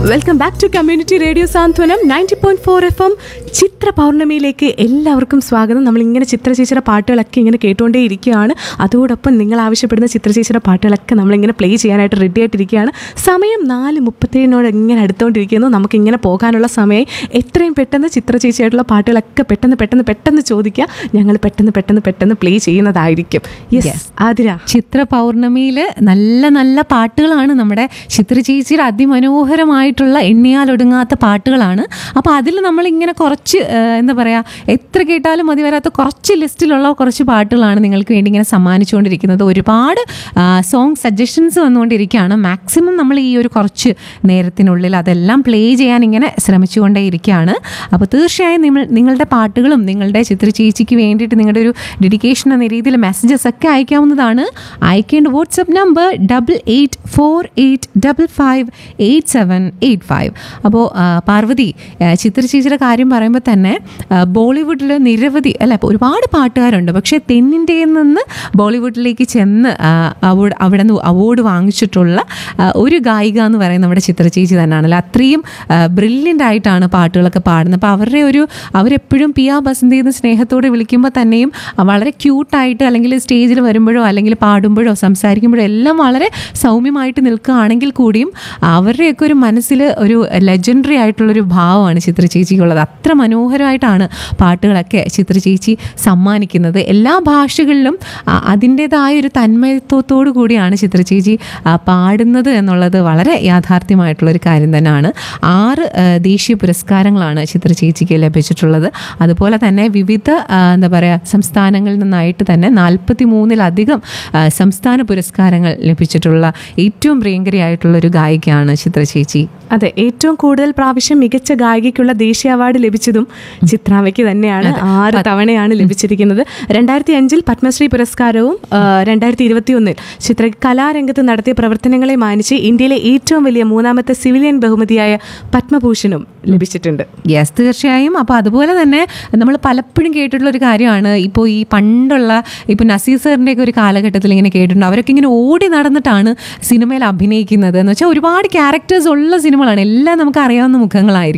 welcome back to community radio Santhwanam ninety point four F M Chithra പൗർണമിയിലേക്ക് എല്ലാവർക്കും സ്വാഗതം നമ്മൾ ഇങ്ങനെ ചിത്ര ചേച്ചിയുടെ പാട്ടുകളൊക്കെ ഇങ്ങനെ കേട്ടുകൊണ്ടേ ഇരിക്കുകയാണ് അതോടൊപ്പം നിങ്ങൾ ആവശ്യപ്പെടുന്ന ചിത്ര ചേച്ചിയുടെ പാട്ടുകളൊക്കെ നമ്മളിങ്ങനെ പ്ലേ ചെയ്യാനായിട്ട് റെഡി ആയിട്ടിരിക്കുകയാണ് സമയം നാല് മുപ്പത്തേഴിനോട് ഇങ്ങനെ അടുത്തുകൊണ്ടിരിക്കുന്നു നമുക്ക് ഇങ്ങനെ പോകാനുള്ള സമയം എത്രയും പെട്ടെന്ന് ചിത്ര ചേച്ചിയായിട്ടുള്ള പാട്ടുകളൊക്കെ പെട്ടെന്ന് പെട്ടെന്ന് പെട്ടെന്ന് ചോദിക്കുക ഞങ്ങൾ പെട്ടെന്ന് പെട്ടെന്ന് പെട്ടെന്ന് പ്ലേ ചെയ്യുന്നതായിരിക്കും യെസ് ആതിര ചിത്ര പൗർണമിയിൽ നല്ല നല്ല പാട്ടുകളാണ് നമ്മുടെ ചിത്ര ചേച്ചിയുടെ അതിമനോഹരമായിട്ടുള്ള എണ്ണിയാലൊടുങ്ങാത്ത പാട്ടുകളാണ് അപ്പോൾ അതിൽ നമ്മളിങ്ങനെ കുറച്ച് ആ, എന്താ പറയുക എത്ര കേട്ടാലും മതി വരാത്ത കുറച്ച് ലിസ്റ്റിലുള്ള കുറച്ച് പാട്ടുകളാണ് നിങ്ങൾക്ക് വേണ്ടി ഇങ്ങനെ സമ്മാനിച്ചുകൊണ്ടിരിക്കുന്നത് ഒരുപാട് സോങ് സജഷൻസ് വന്നുകൊണ്ടിരിക്കുകയാണ് മാക്സിമം നമ്മൾ ഈ ഒരു കുറച്ച് നേരത്തിനുള്ളിൽ അതെല്ലാം പ്ലേ ചെയ്യാൻ ഇങ്ങനെ ശ്രമിച്ചുകൊണ്ടേ ഇരിക്കുകയാണ് അപ്പോൾ തീർച്ചയായും നിങ്ങൾ നിങ്ങളുടെ പാട്ടുകളും നിങ്ങളുടെ ചിത്ര ചേച്ചിക്ക് വേണ്ടിയിട്ട് നിങ്ങളുടെ ഒരു ഡെഡിക്കേഷൻ എന്ന രീതിയിൽ മെസ്സേജസ് ഒക്കെ അയക്കാവുന്നതാണ് അയക്കേണ്ട WhatsApp number double eight four eight double five eight seven eight five അപ്പോൾ പാർവതി ആ, ചിത്ര ചേച്ചിയുടെ കാര്യം പറയുമ്പോൾ തന്നെ ബോളിവുഡിൽ നിരവധി അല്ല ഇപ്പൊ ഒരുപാട് പാട്ടുകാരുണ്ട് പക്ഷേ തെന്നിന്ത്യയിൽ നിന്ന് ബോളിവുഡിലേക്ക് ചെന്ന് ആ, അവാർഡ് അവിടെ നിന്ന് അവാർഡ് വാങ്ങിച്ചിട്ടുള്ള ആ, ഒരു ഗായിക എന്ന് പറയുന്നത് നമ്മുടെ ചിത്ര ചേച്ചി തന്നെയാണല്ലോ അത്രയും ബ്രില്യൻ്റ് ആയിട്ടാണ് പാട്ടുകളൊക്കെ പാടുന്നത് അപ്പോൾ അവരുടെ ഒരു അവരെപ്പോഴും പിയ ബസന്തി എന്ന് സ്നേഹത്തോടെ വിളിക്കുമ്പോൾ തന്നെയും വളരെ ക്യൂട്ടായിട്ട് അല്ലെങ്കിൽ സ്റ്റേജിൽ വരുമ്പോഴോ അല്ലെങ്കിൽ പാടുമ്പോഴോ സംസാരിക്കുമ്പോഴോ എല്ലാം വളരെ സൗമ്യമായിട്ട് നിൽക്കുകയാണെങ്കിൽ കൂടിയും അവരുടെയൊക്കെ ഒരു മനസ്സിൽ ഒരു ലെജൻഡറി ആയിട്ടുള്ളൊരു ഭാവമാണ് ചിത്ര ചേച്ചിക്കുള്ളത് അത്ര മനോഹരമായിട്ടാണ് പാട്ടുകളൊക്കെ ചിത്ര ചേച്ചി സമ്മാനിക്കുന്നത് എല്ലാ ഭാഷകളിലും ആ, അതിൻ്റെതായ ഒരു തന്മയത്വത്തോടു കൂടിയാണ് ചിത്ര ചേച്ചി ആ, പാടുന്നത് എന്നുള്ളത് വളരെ യാഥാർത്ഥ്യമായിട്ടുള്ളൊരു കാര്യം തന്നെയാണ് ആറ് ആ, ദേശീയ പുരസ്കാരങ്ങളാണ് ചിത്ര ചേച്ചിക്ക് ലഭിച്ചിട്ടുള്ളത് അതുപോലെ തന്നെ വിവിധ ആ, എന്താ പറയുക സംസ്ഥാനങ്ങളിൽ നിന്നായിട്ട് തന്നെ നാൽപ്പത്തി മൂന്നിലധികം ആ, സംസ്ഥാന പുരസ്കാരങ്ങൾ ലഭിച്ചിട്ടുള്ള ഏറ്റവും പ്രിയങ്കരിയായിട്ടുള്ള ഒരു ഗായികയാണ് ചിത്ര ചേച്ചി അതെ ഏറ്റവും കൂടുതൽ പ്രാവശ്യം മികച്ച ഗായികയ്ക്കുള്ള ദേശീയ അവാർഡ് ലഭിച്ചതും ചിത്രാമയ്ക്ക് തന്നെയാണ് ആറ് തവണയാണ് ലഭിച്ചിരിക്കുന്നത് രണ്ടായിരത്തി അഞ്ചിൽ പത്മശ്രീ പുരസ്കാരവും ആ, രണ്ടായിരത്തി ഇരുപത്തി ഒന്നിൽ ചിത്ര കലാരംഗത്ത് നടത്തിയ പ്രവർത്തനങ്ങളെ മാനിച്ച് ഇന്ത്യയിലെ ഏറ്റവും വലിയ മൂന്നാമത്തെ സിവിലിയൻ ബഹുമതിയായ പത്മഭൂഷണും ലഭിച്ചിട്ടുണ്ട് യെസ് തീർച്ചയായും അപ്പോൾ അതുപോലെ തന്നെ നമ്മൾ പലപ്പോഴും കേട്ടിട്ടുള്ള ഒരു കാര്യമാണ് ഇപ്പോൾ ഈ പണ്ടുള്ള ഇപ്പോൾ നസീർ സാറിൻ്റെ ഒക്കെ ഒരു കാലഘട്ടത്തിൽ ഇങ്ങനെ കേട്ടിട്ടുണ്ട് അവരൊക്കെ ഇങ്ങനെ ഓടി നടന്നിട്ടാണ് സിനിമയിൽ അഭിനയിക്കുന്നത് എന്ന് വെച്ചാൽ ഒരുപാട് ക്യാരക്ടേഴ്സ് ഉള്ള സിനിമകളാണ് എല്ലാം നമുക്ക് അറിയാവുന്ന മുഖങ്ങളായിരിക്കും